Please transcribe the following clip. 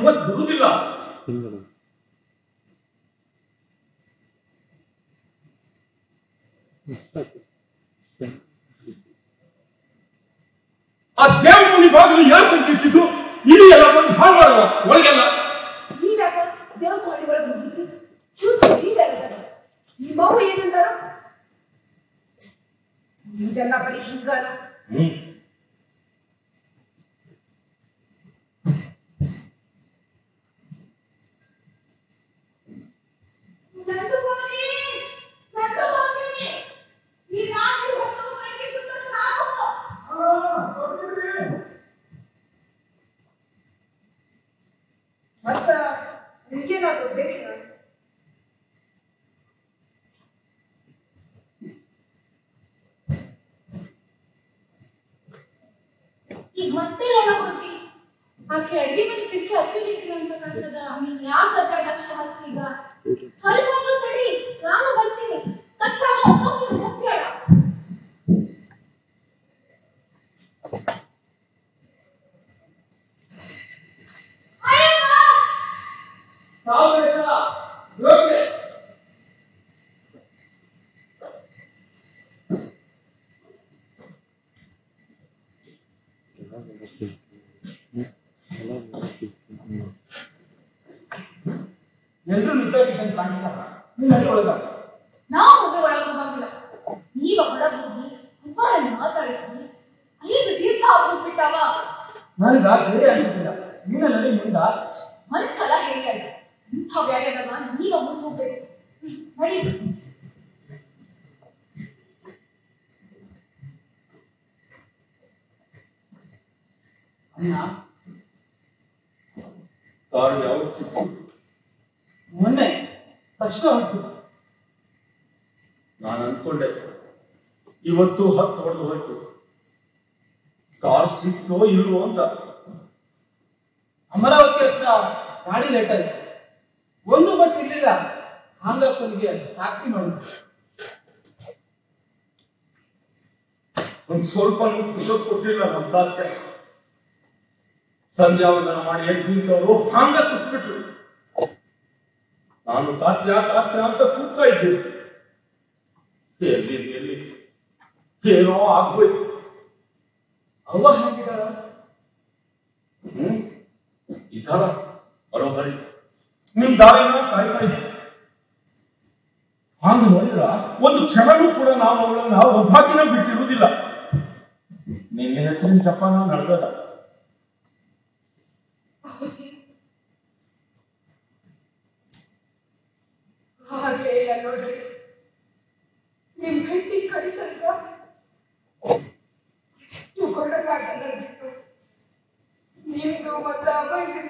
ಇವತ್ತು ಬಿಡುವುದಿಲ್ಲ ಆ ದೇವಮುನಿ ಬಾಗಿಲು ಯಾರು ತಂದಿಟ್ಟಿದ್ದು ಇಡೀ ಎಲ್ಲ ಬಂದು ಹಾಳು ಮಾಡುವ ಒಳಗೆಲ್ಲ ನೀನಾಗ ದೇವ್ರ ಮಾಡಿ ಒಳಗೆ ಹೋಗಿದ್ರಿ ಚೂರು ನೀನಾಗ ನಿಮ್ಮವ್ವ ಏನಂದಾರ ಇದೆಲ್ಲ ಬರೀ ಹಿಂಗಾಲ ಹ್ಮ್ ನಂದು ಹೋಗಿ ನಂದು ಹೋಗಿ ಈ ರಾತ್ರಿ ಹೊತ್ತು ಬೆಳಗ್ಗೆ ಸುತ್ತ ಸಾಕು ಮತ್ತ ನಿಮ್ಗೇನಾದ್ರು ಬೇಕಿಲ್ಲ ಈಗ ಮತ್ತೆ ಒಳ ಹೋಗಿ ಆಕೆ ಅಡಿಗೆ ಮನೆ ಕಿಟಕಿ ಹಚ್ಚಲಿಕ್ಕಿಲ್ಲ ಅಂತ ಕಾಣಿಸದ ನೀನ್ ಯಾಕೆ ಅದ್ರ ಲಕ್ಷ ಹಾಕ್ತೀಗ ಸ್ವಲ್ಪ ಹೊತ್ತು ತಡಿ ನಾನು ಬರ್ತೀನಿ ತಕ್ಷಣ ಹೋಗ್ತೀನಿ ಹೋಗ್ಬೇಡ ಎಲ್ರು ನಿಂತಾಗಿದ್ದಂಗೆ ಕಾಣಿಸ್ತಾರ ನೀನ್ ಅಲ್ಲಿ ಒಳಗ ನಾವು ಮುಂದೆ ಒಳಗೆ ಹೋಗಂಗಿಲ್ಲ ನೀವ ಹೊರಗೆ ಹೋಗಿ ಉಪಾರನ್ನ ಮಾತಾಡಿಸಿ ಐದು ದಿವಸ ಹೋಗ್ಬಿಟ್ಟಾವ ನನಗ ಬೇರೆ ಅನಿಸ್ತಿಲ್ಲ ನೀನ ನಡಿ ಮುಂದ ಮನ್ಸಲ್ಲ ಹೇಳಿಲ್ಲ ಇಂಥ ವ್ಯಾಯಾಮ ನೀವ ಮುಂದೆ ಹೋಗ್ಬೇಕು ಹ್ಮ್, ನಡಿ ಅಣ್ಣ ಕಾರು ಯಾವತ್ತು ಸಿಕ್ತು ಮೊನ್ನೆ ತಕ್ಷಣ ಹೊಂಟಿಲ್ಲ ನಾನು ಅನ್ಕೊಂಡೆ ಇವತ್ತು ಹತ್ತು ಹೊಡೆದು ಹೋಯ್ತು ಕಾರ್ ಸಿಕ್ತೋ ಇಲ್ವೋ ಅಂತ ಅಮರಾವತಿ ಹತ್ರ ಗಾಡಿ ಲೇಟ್ ಆಯ್ತು ಒಂದು ಬಸ್ ಇರ್ಲಿಲ್ಲ ಹಾಂಗಪ್ಪನಿಗೆ ಟ್ಯಾಕ್ಸಿ ಮಾಡಿದ್ರು ಒಂದ್ ಸ್ವಲ್ಪ ಕುಶೋದ್ ಕೊಟ್ಟಿಲ್ಲ ನಮ್ಮ ತಾಚೆ ಸಂಧ್ಯಾವಂದನ ಮಾಡಿ ಎದ್ದು ನಿಂತವರು ಹಾಂಗ ಕುಸ್ಬಿಟ್ರು ನಾನು ತಾತ್ಯ ತಾತ್ಯ ಅಂತ ಕೂಗ್ತಾ ಇದ್ದೆ ಎಲ್ಲಿ ಎಲ್ಲಿ ಏನೋ ಆಗ್ಬೋಯ್ತು ಅವ್ವ ಹೇಗಿದ್ದಾಳ ಹ್ಮ್ ಇದ್ದಾರ ಬರೋಬರಿ ನಿಮ್ ದಾರಿನ ಕಾಯ್ತಾ ಇದ್ದೆ ಹಾಂಗ ನೋಡಿದ್ರ ಒಂದು ಕ್ಷಣನೂ ಕೂಡ ನಾವು ಅವಳನ್ನ ಒಬ್ಬಾಕಿನ ಬಿಟ್ಟಿರುವುದಿಲ್ಲ ನಿನ್ನ ಹೆಸರಿನ ಜಪಾನ ನಡೆದದ ಅಪ್ಪಾಜಿ ಹಾಗೆ ಇಲ್ಲ ನೋಡ್ರಿ ನಿಮ್ ಹೆಂಡತಿ ಕಡಿತಂತ ಎಷ್ಟು ಕೊಡಕಾಟ ನಡೆದಿತ್ತು ನಿಮ್ದು ಮತ್ತ ಅಬ್ಬಂಗೆ